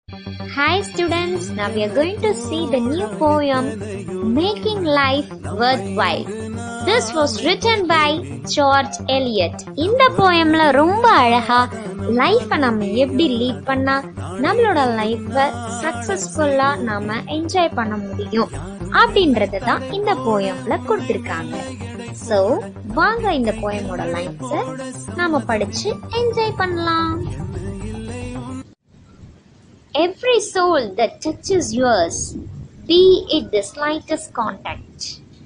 Hi students, now we are going to see the new poem Making Life Worthwhile. This was written by George Eliot. இந்த போயம்ல ரொம்ப அழகா லைஃப்பை நம்ம எப்படி lead பண்ணா நம்மளோட லைஃப்பை சக்சஸ்ஃபுல்லா நாம என்ஜாய் பண்ண முடியும் அப்படின்றது தான் இந்த போயம்ல கொடுத்திருக்காங்க சோ வாங்க இந்த போயமோட லைன்ஸை நாம படிச்சு என்ஜாய் பண்ணலாம் Every soul that touches yours, be it the slightest contact.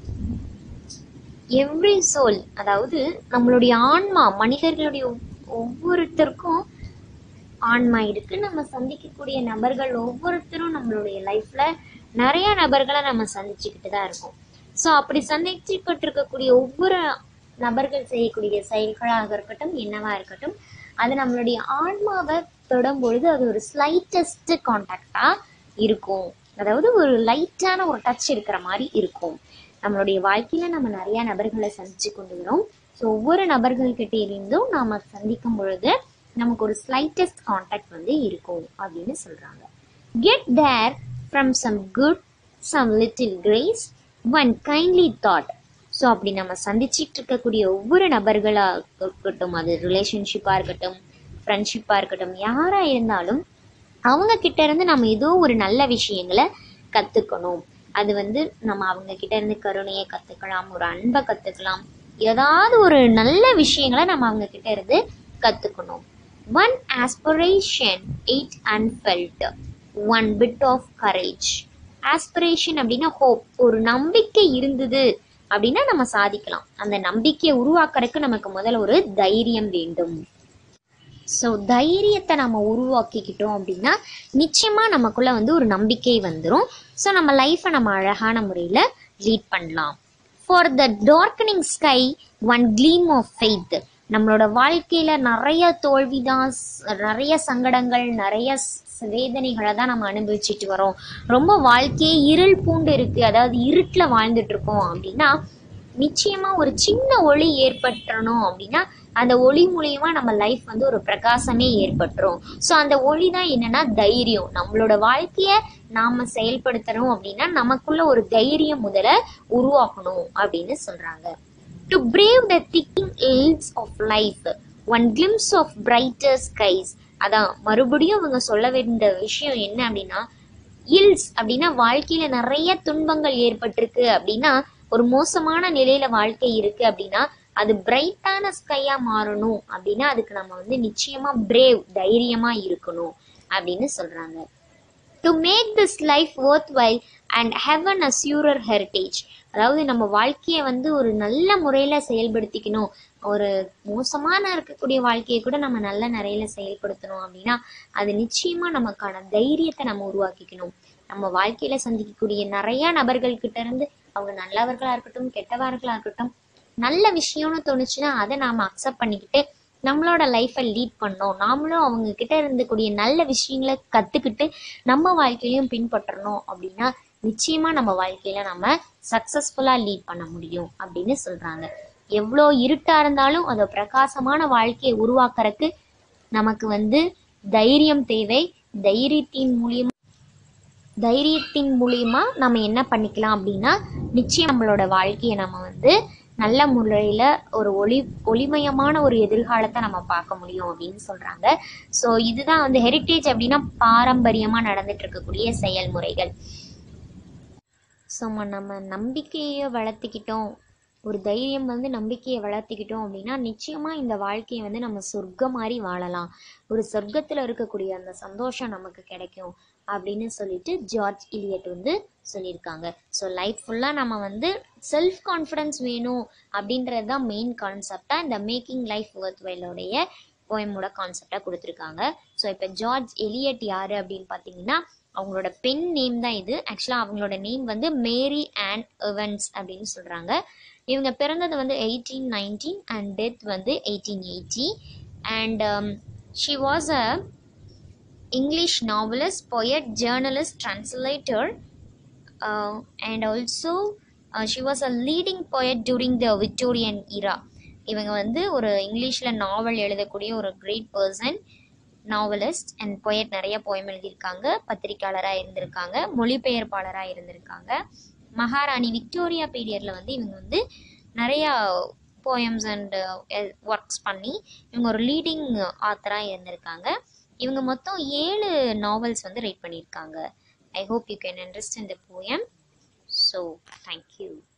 Every soul அதாவது நம்மளுடைய ஆன்மா மனிதர்களுடைய ஒவ்- ஒவ்வொருத்தருக்கும் ஆன்மா இருக்கு நம்ம சந்திக்கக்கூடிய நபர்கள் ஒவ்வொருத்தரும் நம்மளுடைய லைஃப்ல நிறைய நபர்களை நம்ம சந்திச்சுக்கிட்டு தான் இருக்கோம் ஸோ அப்படி சந்திச்சுக்கிட்டு இருக்கக்கூடிய ஒவ்வொரு நபர்கள் செய்யக்கூடிய செயல்களாக இருக்கட்டும் என்னவா இருக்கட்டும் அது நம்மளுடைய ஆன்மாவை தொடும் பொழுது அது ஒரு ஸ்லைட்டஸ்ட் கான்டாக்டா இருக்கும் அதாவது ஒரு லைட்டான ஒரு டச் இருக்கிற மாதிரி இருக்கும் நம்மளுடைய வாழ்க்கையில நம்ம நிறைய நபர்களை சந்திச்சு கொண்டு வரோம் ஸோ ஒவ்வொரு நபர்கள்கிட்ட இருந்தும் நாம சந்திக்கும் பொழுது நமக்கு ஒரு ஸ்லைட்டஸ்ட் கான்டாக்ட் வந்து இருக்கும் அப்படின்னு சொல்றாங்க get there from some good some little grace one kindly thought so அப்படி நம்ம சந்திச்சிட்டு இருக்கக்கூடிய ஒவ்வொரு நபர்களாக இருக்கட்டும் அது ரிலேஷன்ஷிப்பாக இருக்கட்டும் ஃப்ரெண்ட்ஷிப்பாக இருக்கட்டும் யாராக இருந்தாலும் அவங்க கிட்ட இருந்து நம்ம ஏதோ ஒரு நல்ல விஷயங்களை கற்றுக்கணும் அது வந்து நம்ம அவங்க கிட்ட இருந்து கருணையை கற்றுக்கலாம் ஒரு அன்பை கற்றுக்கலாம் ஏதாவது ஒரு நல்ல விஷயங்களை நம்ம அவங்க கிட்ட இருந்து கற்றுக்கணும் one aspiration aid unfelt one bit of courage aspiration அப்படின்னா ஹோப் ஒரு நம்பிக்கை இருந்தது அப்படின்னா நம்ம சாதிக்கலாம் அந்த நம்பிக்கையை உருவாக்குறதுக்கு நமக்கு முதல்ல ஒரு தைரியம் வேண்டும் ஸோ தைரியத்தை நம்ம உருவாக்கிக்கிட்டோம் அப்படின்னா நிச்சயமாக நமக்குள்ள வந்து ஒரு நம்பிக்கை வந்துடும் ஸோ நம்ம லைஃப்பை நம்ம அழகான முறையில் லீட் பண்ணலாம் for the darkening sky one gleam of faith நம்மளோட வாழ்க்கையில நிறைய தோல்விதான் ஸ்- நிறைய சங்கடங்கள் நிறைய ஸ்- வேதனைகளை தான் நம்ம அனுபவிச்சுட்டு வரோம் ரொம்ப வாழ்க்கையே இருள் பூண்டு இருக்கு அதாவது இருட்டில் வாழ்ந்துட்டு இருக்கோம் அப்படின்னா நிச்சயமா ஒரு சின்ன ஒளி ஏற்பட்டுறணும் அப்படின்னா அந்த ஒளி மூலியமா நம்ம லைஃப் வந்து ஒரு பிரகாசமே ஏற்பட்டுரும் ஸோ அந்த ஒளி தான் என்னன்னா தைரியம் நம்மளோட வாழ்க்கைய நாம செயல்படுத்தணும் அப்படின்னா நமக்குள்ள ஒரு தைரியம் முதல்ல உருவாக்கணும் அப்படின்னு சொல்றாங்க to brave the thickening ills of life one glimpse of brighter skies அதான் மறுபடியும் அவங்க சொல்ல வேண்டிய விஷயம் என்ன அப்படின்னா இல்ஸ் அப்படின்னா வாழ்க்கையில நிறைய துன்பங்கள் ஏற்பட்டிருக்கு அப்படின்னா ஒரு மோசமான நிலையில வாழ்க்கை இருக்கு அப்படின்னா அது பிரைட்டான ஸ்கையா மாறணும் அப்படின்னா அதுக்கு நம்ம வந்து நிச்சயமா பிரேவ் தைரியமா இருக்கணும் அப்படின்னு சொல்றாங்க to make this life worthwhile and heaven a surer heritage அதாவது நம்ம வாழ்க்கையை வந்து ஒரு நல்ல முறையில் செயல்படுத்திக்கணும் ஒரு மோசமான இருக்கக்கூடிய வாழ்க்கையை கூட நம்ம நல்ல நிறையில செயல்படுத்தணும் அப்படின்னா அது நிச்சயமா நமக்கான தைரியத்தை நம்ம உருவாக்கிக்கணும் நம்ம வாழ்க்கையில சந்திக்கக்கூடிய நிறைய நபர்கள் கிட்ட இருந்து அவங்க நல்லவர்களா இருக்கட்டும் கெட்டவர்களா இருக்கட்டும் நல்ல விஷயம்னு தோணுச்சுன்னா அதை நாம அக்செப்ட் பண்ணிக்கிட்டு நம்மளோட லைஃப்பை லீட் பண்ணோம் நாமளும் அவங்க கிட்ட இருந்தக்கூடிய நல்ல விஷயங்களை கத்துக்கிட்டு நம்ம வாழ்க்கையிலையும் பின்பற்றணும் அப்படின்னா நிச்சயமா நம்ம வாழ்க்கையில நம்ம சக்சஸ்ஃபுல்லா லீட் பண்ண முடியும் அப்படின்னு சொல்றாங்க எவ்வளோ இருட்டா இருந்தாலும் அந்த பிரகாசமான வாழ்க்கையை உருவாக்குறதுக்கு நமக்கு வந்து தைரியம் தேவை தைரியத்தின் மூலியமா தைரியத்தின் மூலியமா நம்ம என்ன பண்ணிக்கலாம் அப்படின்னா நிச்சயம் நம்மளோட வாழ்க்கையை நம்ம வந்து நல்ல முறையில் ஒரு ஒளி ஒளிமயமான ஒரு எதிர்காலத்தை நம்ம பார்க்க முடியும் அப்படின்னு சொல்றாங்க ஸோ இதுதான் வந்து ஹெரிட்டேஜ் அப்படின்னா பாரம்பரியமா நடந்துட்டு இருக்கக்கூடிய செயல்முறைகள் ஸோ நம்ம நம்பிக்கையை வளர்த்துக்கிட்டோம் ஒரு தைரியம் வந்து நம்பிக்கையை வளர்த்துக்கிட்டோம் அப்படின்னா நிச்சயமா இந்த வாழ்க்கையை வந்து நம்ம சொர்க்கம் மாதிரி வாழலாம் ஒரு சொர்க்கத்துல இருக்கக்கூடிய அந்த சந்தோஷம் நமக்கு கிடைக்கும் அப்படின்னு சொல்லிட்டு ஜார்ஜ் இலியட் வந்து சொல்லியிருக்காங்க ஸோ லைஃப் ஃபுல்லாக நம்ம வந்து செல்ஃப் கான்ஃபிடன்ஸ் வேணும் அப்படின்றது தான் மெயின் கான்செப்டாக இந்த மேக்கிங் லைஃப் ஒர்த் வெல்லோடைய போயமோட கான்செப்டாக கொடுத்துருக்காங்க ஸோ இப்போ ஜார்ஜ் எலியட் யார் அப்படின்னு பார்த்தீங்கன்னா அவங்களோட பெண் நேம் தான் இது ஆக்சுவலாக அவங்களோட நேம் வந்து மேரி அண்ட் எவன்ஸ் அப்படின்னு சொல்கிறாங்க இவங்க பிறந்தது வந்து எயிட்டீன் நைன்டீன் அண்ட் டெத் வந்து eighteen eighty and she was a English novelist, poet, journalist, translator, uh, and also uh, she was a leading poet during the Victorian era. இவங்க வந்து ஒரு இங்கிலீஷில் நாவல் எழுதக்கூடிய ஒரு great person novelist and poet நிறைய poem எழுதியிருக்காங்க பத்திரிக்கையாளராக இருந்திருக்காங்க மொழிபெயர்ப்பாளராக இருந்திருக்காங்க மகாராணி விக்டோரியா பீரியடில் வந்து இவங்க வந்து நிறையா போயம்ஸ் அண்ட் ஒர்க்ஸ் பண்ணி இவங்க ஒரு லீடிங் ஆத்தராக இருந்திருக்காங்க இவங்க மொத்தம் ஏழு நாவல்ஸ் வந்து ரைட் பண்ணியிருக்காங்க I hope you can understand the poem so thank you